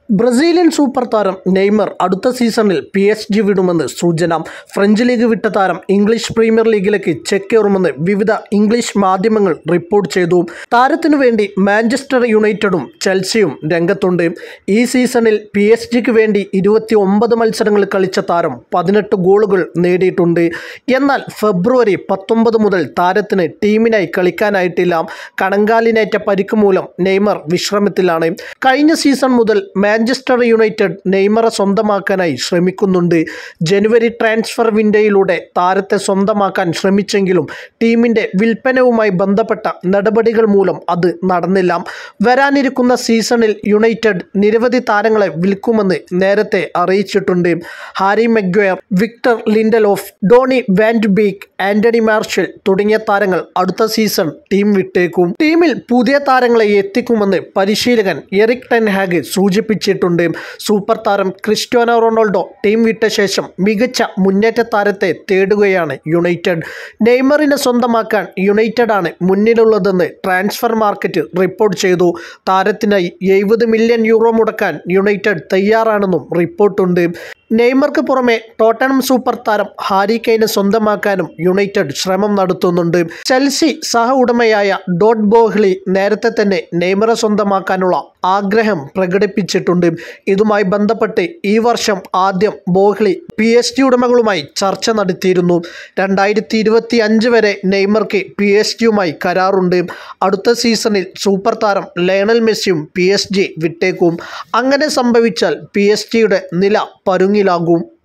Brazilian super താരം Neymar അടുത്ത സീസണിൽ പി എസ് ജി വിടുമെന്ന് സൂചന ഫ്രഞ്ച് ലീഗ് വിട്ട താരം ഇംഗ്ലീഷ് പ്രീമിയർ ലീഗിലേക്ക് ചെക്കേറുമെന്ന് വിവിധ ഇംഗ്ലീഷ് മാധ്യമങ്ങൾ റിപ്പോർട്ട് ചെയ്തു താരത്തിനു വേണ്ടി മാഞ്ചസ്റ്റർ യുണൈറ്റഡും ചെൽസിയും രംഗത്തുണ്ട് ഈ സീസണിൽ പി എസ് ജിക്ക് വേണ്ടി ഇരുപത്തി ഒമ്പത് മത്സരങ്ങൾ കളിച്ച താരം പതിനെട്ട് ഗോളുകൾ നേടിയിട്ടുണ്ട് എന്നാൽ ഫെബ്രുവരി പത്തൊമ്പത് മുതൽ താരത്തിന് ടീമിനായി കളിക്കാനായിട്ടില്ല കണങ്കാലിനേറ്റ പരിക്ക് മൂലം നെയ്മർ വിശ്രമത്തിലാണ് കഴിഞ്ഞ സീസൺ മുതൽ മാഞ്ചസ്റ്റർ യുണൈറ്റഡ് നെയ്മറെ സ്വന്തമാക്കാനായി ശ്രമിക്കുന്നുണ്ട് ജനുവരി ട്രാൻസ്ഫർ വിൻഡോയിലൂടെ താരത്തെ സ്വന്തമാക്കാൻ ശ്രമിച്ചെങ്കിലും ടീമിൻ്റെ വിൽപ്പനവുമായി ബന്ധപ്പെട്ട നടപടികൾ മൂലം അത് നടന്നില്ല വരാനിരിക്കുന്ന സീസണിൽ യുണൈറ്റഡ് നിരവധി താരങ്ങളെ വിൽക്കുമെന്ന് നേരത്തെ അറിയിച്ചിട്ടുണ്ട് Harry Maguire Victor Lindelof Donny van de Beek Anthony Martial തുടങ്ങിയ താരങ്ങൾ അടുത്ത സീസൺ ടീം വിട്ടേക്കും ടീമിൽ പുതിയ താരങ്ങളെ എത്തിക്കുമെന്ന് പരിശീലകൻ എറിക് ടെൻഹാഗ് സൂചിപ്പിച്ചിട്ടുണ്ട് സൂപ്പർ താരം ക്രിസ്റ്റ്യാനോ റൊണാൾഡോ ടീം വിട്ട ശേഷം മികച്ച മുന്നേറ്റ താരത്തെ തേടുകയാണ് യുണൈറ്റഡ് നെയ്മറിനെ സ്വന്തമാക്കാൻ യുണൈറ്റഡാണ് മുന്നിലുള്ളതെന്ന് ട്രാൻസ്ഫർ മാർക്കറ്റ് റിപ്പോർട്ട് ചെയ്തു താരത്തിനായി എഴുപത് മില്യൺ യൂറോ മുടക്കാൻ യുണൈറ്റഡ് തയ്യാറാണെന്നും റിപ്പോർട്ടുണ്ട് നെയ്മർക്ക് പുറമെ ടോട്ടനം സൂപ്പർ താരം ഹാരി കെയ്നെ സ്വന്തമാക്കാനും യുണൈറ്റഡ് ശ്രമം നടത്തുന്നുണ്ട് ചെൽസി സഹ ഉടമയായ ഡോട്ട് ബോഹ്ലി നേരത്തെ തന്നെ നെയ്മറെ സ്വന്തമാക്കാനുള്ള ആഗ്രഹം പ്രകടിപ്പിച്ചിട്ടുണ്ട് ഇതുമായി ബന്ധപ്പെട്ട് ഈ വർഷം ആദ്യം ബോഹ്ലി പി എസ് ടി ഉടമകളുമായി ചർച്ച നടത്തിയിരുന്നു രണ്ടായിരത്തി ഇരുപത്തി അഞ്ച് വരെ നെയ്മർക്ക് പി എസ് ടിയുമായി കരാറുണ്ട് അടുത്ത സീസണിൽ സൂപ്പർ താരം ലയണൽ മെസ്സിയും പി എസ് ജി വിട്ടേക്കും അങ്ങനെ സംഭവിച്ചാൽ പി എസ് ജിയുടെ നില പരുങ്ങിലാകും